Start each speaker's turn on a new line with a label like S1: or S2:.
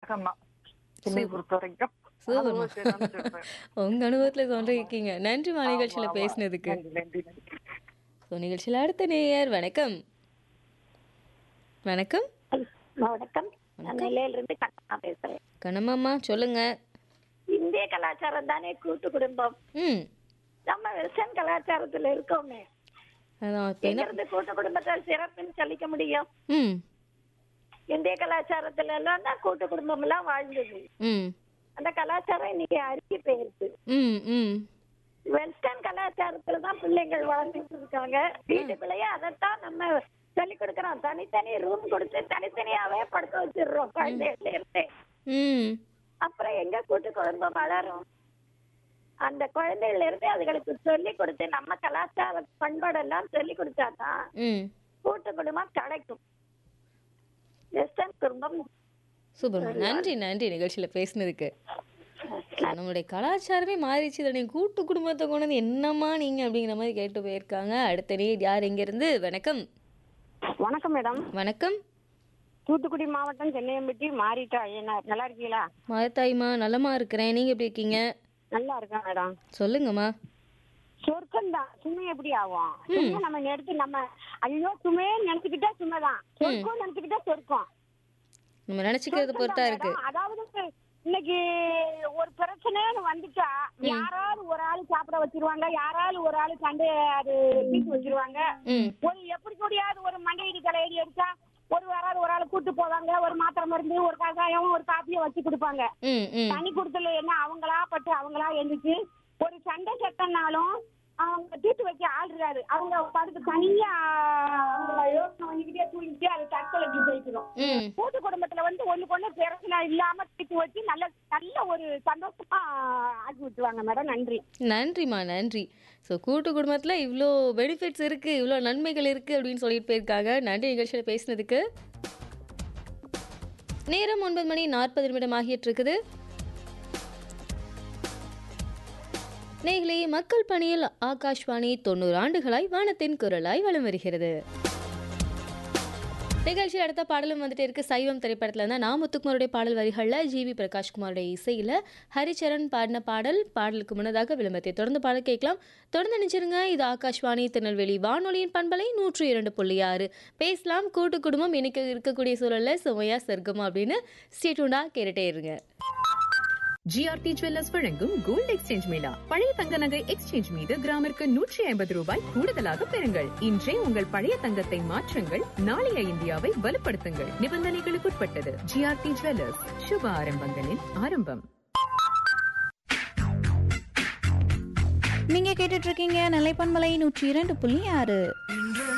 S1: ஆமா என்னை பொறுத்த வரைக்கும்
S2: சூப்பர்மா.
S1: அனுபவத்தை தான் சொல்றேன்.
S2: உங்க அனுபவத்துல சொல்லிருக்கீங்க நன்றிமா நிகழ்ச்சியில
S1: ஆமா, ஆமா.
S2: பேசினதுக்கு
S1: நன்றி நன்றி நன்றி
S2: ஸோ நிகழ்ச்சியில் அடுத்த நேயர் வணக்கம் வணக்கம்
S3: வணக்கம் நான் நெல்லையில இருந்து கண்ணா பேசுறேன்
S2: கண்ணம்மாம்மா சொல்லுங்க
S3: இந்திய கலாச்சாரம் தானே கூட்டு குடும்பம்
S2: ம்
S3: நம்ம வெஸ்டர்ன் கலாச்சாரத்துல இருக்கோமே
S2: அதான் இப்போ
S3: எங்க
S2: என்ன
S3: இருந்து கூட்டு குடும்பத்தை சிறப்புன்னு சொல்லிக்க முடியும்
S2: ம்
S3: இந்திய கலாச்சாரத்துல எல்லாம் தான் கூட்டு குடும்பம் எல்லாம் வாழ்ந்தது
S2: ம்
S3: அந்த கலாச்சாரம் இன்னைக்கு அருகி போயிருது
S2: ம் ம்
S3: வெஸ்டர்ன் கலாச்சாரத்துல தான் பிள்ளைங்கள் வளர்ந்துட்டு இருக்காங்க வீட்டுக்குள்ளேயே அதைத்தான் நம்ம சொல்லி கொடுக்கறோம் தனித்தனி ரூம் கொடுத்து தனித்தனியாவே படுக்க வச்சிடுறோம் குழந்தைகள்ல இருந்தே
S2: ம்
S3: அப்புறம் எங்க கூட்டு குடும்பம் வளரும் அந்த குழந்தைகள்ல இருந்து அதுகளுக்கு சொல்லி கொடுத்து நம்ம கலாச்சார பண்பாடெல்லாம் சொல்லி கொடுத்தாதான்
S2: ம்
S3: கூட்டு குடும்பம் கிடைக்கும் வெஸ்டர்ன் குடும்பம்
S2: சூப்பர் நன்றி நன்றி நிகழ்ச்சியில் பேசினதுக்கு நம்மளுடைய கலாச்சாரமே மாறிச்சு இதை நீங்கள் கூட்டு குடும்பத்தை கொண்டு வந்து என்னம்மா நீங்கள் அப்படிங்கிற மாதிரி கேட்டு போயிருக்காங்க அடுத்த நீர் யார் இங்கேருந்து வணக்கம்
S4: வணக்கம் மேடம்
S2: வணக்கம்
S4: தூத்துக்குடி மாவட்டம் சென்னையம்பட்டி மாறிட்டா என்ன நல்லா இருக்கீங்களா
S2: மாதாய்மா நலமா இருக்கிறேன் நீங்கள் எப்படி இருக்கீங்க
S4: நல்லா இருக்கேன் மேடம்
S2: சொல்லுங்கம்மா
S4: சொர்க்கம் தான் சுமை எப்படி ஆகும் சும்மா நம்ம எடுத்து நம்ம ஐயோ சுமையே நினைச்சுக்கிட்டா சுமைதான் சொர்க்கம் நினைச்சுக்கிட்டா சொர்க்கம்
S2: நம்ம நினச்சிக்கிறது பொறுத்தா
S4: சொர்க்கம்
S2: இருக்கு
S4: தான் மேடம். அதாவது இன்னைக்கு ஒரு பிரச்சனைன்னு வந்துட்டா யாராவது ஒரு ஆளு சாப்பிட வச்சிருவாங்க யாராவது ஒரு ஆளு சண்டை அது தீர்த்து வச்சிருவாங்க
S2: ம்
S4: ஒரு எப்படி கூடியாவது ஒரு மண்டையடி தலையடி அடிச்சா ஒரு யாராவது ஒரு ஆள் கூட்டு போவாங்க ஒரு மாத்திரை மருந்து ஒரு கசாயம் ஒரு காப்பியை வச்சு கொடுப்பாங்க
S2: ம் ம்
S4: தனி கொடுத்தல என்ன அவங்களா பட்டு அவங்களா எழுந்துச்சு ஒரு சண்டை சட்டம்னாலும் அவங்க தீர்த்து வைக்க ஆள் இருக்காது அவங்க படுத்து தனியா அவங்க யோசனை பண்ணிக்கிட்டே தூங்கிட்டு அது தற்கொலைக்கு போய்க்கிறோம்
S2: ம்
S4: கூட்டு குடும்பத்துல வந்து ஒண்ணுக்கு ஒண்ணு பிரச்சனை இல்லாம தீர்த்து வச்சு நல்ல நல்ல ஒரு சந்தோஷமா ஆக்கி விட்டுருவாங்க மேடம் நன்றி
S2: நன்றிம்மா நன்றி ஸோ கூட்டு குடும்பத்தில் இவ்வளோ பெனிஃபிட்ஸ் இருக்குது இவ்வளோ நன்மைகள் இருக்குது அப்படின்னு சொல்லிட்டு போயிருக்காங்க நன்றி நிகழ்ச்சியில் பேசினதுக்கு நேரம் ஒன்பது மணி நாற்பது நிமிடம் ஆகிட்டு இருக்குது நேர்களே மக்கள் பணியில் ஆகாஷ்வாணி தொண்ணூறு ஆண்டுகளாய் வானத்தின் குரலாய் வலம் வருகிறது நிகழ்ச்சி அடுத்த பாடலும் வந்துட்டு இருக்கு சைவம் திரைப்படத்துல இருந்தா நான் முத்துக்குமாருடைய பாடல் வரிகளில் ஜிவி பிரகாஷ்குமாருடைய இசையில ஹரிச்சரன் பாடின பாடல் பாடலுக்கு முன்னதாக விளம்பரத்தை தொடர்ந்து பாடல் கேட்கலாம் தொடர்ந்து நினைச்சிருங்க இது ஆகாஷ்வாணி திருநெல்வேலி வானொலியின் பண்பலை நூற்று இரண்டு புள்ளி ஆறு பேசலாம் கூட்டு குடும்பம் இன்னைக்கு இருக்கக்கூடிய சூழல்ல சுமையா சொர்க்கமா அப்படின்னு ஸ்டேட்டுண்டா கேட்டுட்டே இருங்க
S5: ஜிஆர்டி ஜுவல்லர்ஸ் வழங்கும் கோல்ட் எக்ஸ்சேஞ்ச் மேளா பழைய தங்க நகை எக்ஸ்சேஞ்ச் மீது கிராமிற்கு நூற்றி ஐம்பது ரூபாய் கூடுதலாக பெறுங்கள் இன்றே உங்கள் பழைய தங்கத்தை மாற்றுங்கள் நாளைய இந்தியாவை வலுப்படுத்துங்கள் நிபந்தனைகளுக்குட்பட்டது ஜிஆர்டி ஜுவல்லர்ஸ் சுப ஆரம்பங்களின் ஆரம்பம்
S6: நீங்க கேட்டுட்டு இருக்கீங்க நிலைப்பன்மலை நூற்றி இரண்டு புள்ளி ஆறு